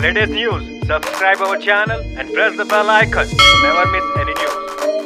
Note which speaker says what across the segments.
Speaker 1: latest news, subscribe our channel and press the bell icon to never miss any news.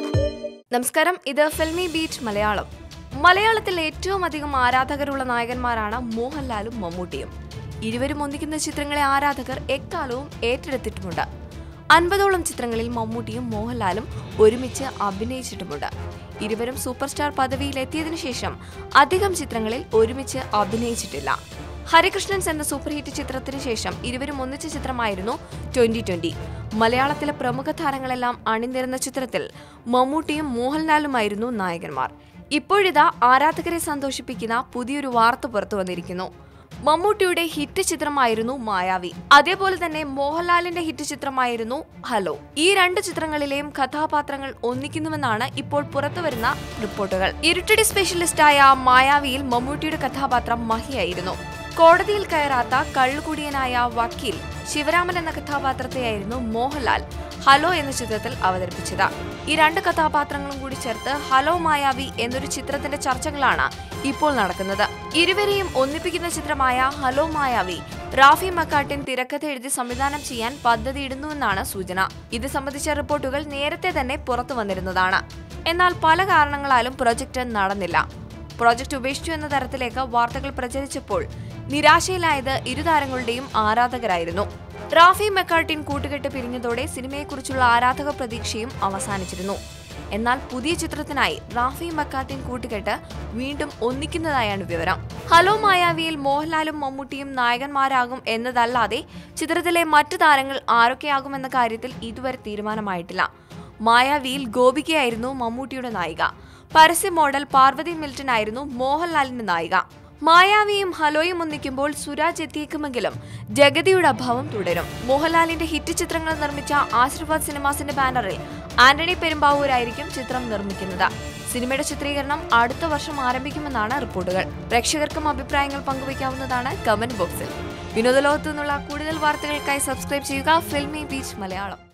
Speaker 2: നമസ്കാരം ഇത് filmy beat Malayalam മലയാളത്തിൽ ഏറ്റവും അധികം ആരാധകരുള്ള നായകന്മാരാണ് മോഹൻലാലും മമ്മൂട്ടിയും ഇരുവരും ഒന്നിക്കുന്ന ചിത്രങ്ങളെ ആരാധകർ എക്കാലവും ഏറ്റെടുത്തിട്ടുമുണ്ട് അൻപതോളം ചിത്രങ്ങളിൽ മമ്മൂട്ടിയും മോഹൻലാലും ഒരുമിച്ച് അഭിനയിച്ചിട്ടുമുണ്ട് ഇരുവരും സൂപ്പർ സ്റ്റാർ പദവിയിൽ എത്തിയതിനു ശേഷം അധികം ചിത്രങ്ങളിൽ ഒരുമിച്ച് അഭിനയിച്ചിട്ടില്ല ഹരികൃഷ്ണൻസ് എന്ന സൂപ്പർ ഹിറ്റ് ചിത്രത്തിന് ശേഷം ഇരുവരും ഒന്നിച്ച ചിത്രമായിരുന്നു ട്വന്റി ട്വന്റി മലയാളത്തിലെ പ്രമുഖ താരങ്ങളെല്ലാം അണിനിരുന്ന ചിത്രത്തിൽ മമ്മൂട്ടിയും മോഹൻലാലുമായിരുന്നു നായകന്മാർ ഇപ്പോഴിതാ ആരാധകരെ സന്തോഷിപ്പിക്കുന്ന പുതിയൊരു വാർത്ത പുറത്തു വന്നിരിക്കുന്നു മമ്മൂട്ടിയുടെ ഹിറ്റ് ചിത്രമായിരുന്നു മായാവി അതേപോലെ തന്നെ മോഹൻലാലിന്റെ ഹിറ്റ് ചിത്രമായിരുന്നു ഹലോ ഈ രണ്ട് ചിത്രങ്ങളിലെയും കഥാപാത്രങ്ങൾ ഒന്നിക്കുന്നുവെന്നാണ് ഇപ്പോൾ പുറത്തുവരുന്ന റിപ്പോർട്ടുകൾ ഇരുട്ടടി സ്പെഷ്യലിസ്റ്റായ മായാവിയിൽ മമ്മൂട്ടിയുടെ കഥാപാത്രം മഹിയായിരുന്നു കോടതിയിൽ കയറാത്ത കള്ളുകുടിയനായ വക്കീൽ ശിവരാമൻ എന്ന കഥാപാത്രത്തെയായിരുന്നു മോഹൻലാൽ ഹലോ എന്ന ചിത്രത്തിൽ അവതരിപ്പിച്ചത് ഈ രണ്ട് കഥാപാത്രങ്ങളും കൂടി ചേർത്ത് ഹലോ മായാവി എന്നൊരു ചിത്രത്തിന്റെ ചർച്ചകളാണ് ഇപ്പോൾ നടക്കുന്നത് ഇരുവരെയും ഒന്നിപ്പിക്കുന്ന ചിത്രമായ ഹലോ മായാവി റാഫി മക്കാട്ടിൻ തിരക്കഥ എഴുതി സംവിധാനം ചെയ്യാൻ പദ്ധതിയിടുന്നുവെന്നാണ് സൂചന ഇത് സംബന്ധിച്ച റിപ്പോർട്ടുകൾ നേരത്തെ തന്നെ പുറത്തു വന്നിരുന്നതാണ് എന്നാൽ പല കാരണങ്ങളാലും പ്രൊജക്ട് നടന്നില്ല പ്രോജക്റ്റ് ഉപേക്ഷിച്ചു എന്ന തരത്തിലേക്ക് വാർത്തകൾ പ്രചരിച്ചപ്പോൾ നിരാശയിലായത് ഇരു താരങ്ങളുടെയും ആരാധകരായിരുന്നു റാഫി മെക്കാർട്ടിൻ കൂട്ടുകെട്ട് പിരിഞ്ഞതോടെ സിനിമയെക്കുറിച്ചുള്ള ആരാധക പ്രതീക്ഷയും അവസാനിച്ചിരുന്നു എന്നാൽ പുതിയ ചിത്രത്തിനായി റാഫി മക്കാർട്ടിൻ കൂട്ടുകെട്ട് വീണ്ടും ഒന്നിക്കുന്നതായാണ് വിവരം ഹലോ മായാവിയിൽ മോഹൻലാലും മമ്മൂട്ടിയും നായകന്മാരാകും എന്നതല്ലാതെ ചിത്രത്തിലെ മറ്റു താരങ്ങൾ ആരൊക്കെയാകുമെന്ന കാര്യത്തിൽ ഇതുവരെ തീരുമാനമായിട്ടില്ല മായാവിയിൽ ഗോപികയായിരുന്നു മമ്മൂട്ടിയുടെ നായിക പരസ്യ മോഡൽ പാർവതി മിൽട്ടൺ ആയിരുന്നു മോഹൻലാലിന്റെ നായിക മായാവിയും ഹലോയും ഒന്നിക്കുമ്പോൾ സുരാജ് എത്തിയേക്കുമെങ്കിലും ജഗതിയുടെ അഭാവം തുടരും മോഹൻലാലിന്റെ ഹിറ്റ് ചിത്രങ്ങൾ നിർമ്മിച്ച ആശീർവാദ് സിനിമാസിന്റെ ബാനറിൽ ആന്റണി പെരുമ്പാവൂരായിരിക്കും ചിത്രം നിർമ്മിക്കുന്നത് സിനിമയുടെ ചിത്രീകരണം അടുത്ത വർഷം ആരംഭിക്കുമെന്നാണ് റിപ്പോർട്ടുകൾ പ്രേക്ഷകർക്കും അഭിപ്രായങ്ങൾ പങ്കുവയ്ക്കാവുന്നതാണ് കമന്റ് ബോക്സിൽ വിനോദലോകത്തു നിന്നുള്ള കൂടുതൽ വാർത്തകൾക്കായി സബ്സ്ക്രൈബ് ചെയ്യുക ഫിൽമി ബീച്ച് മലയാളം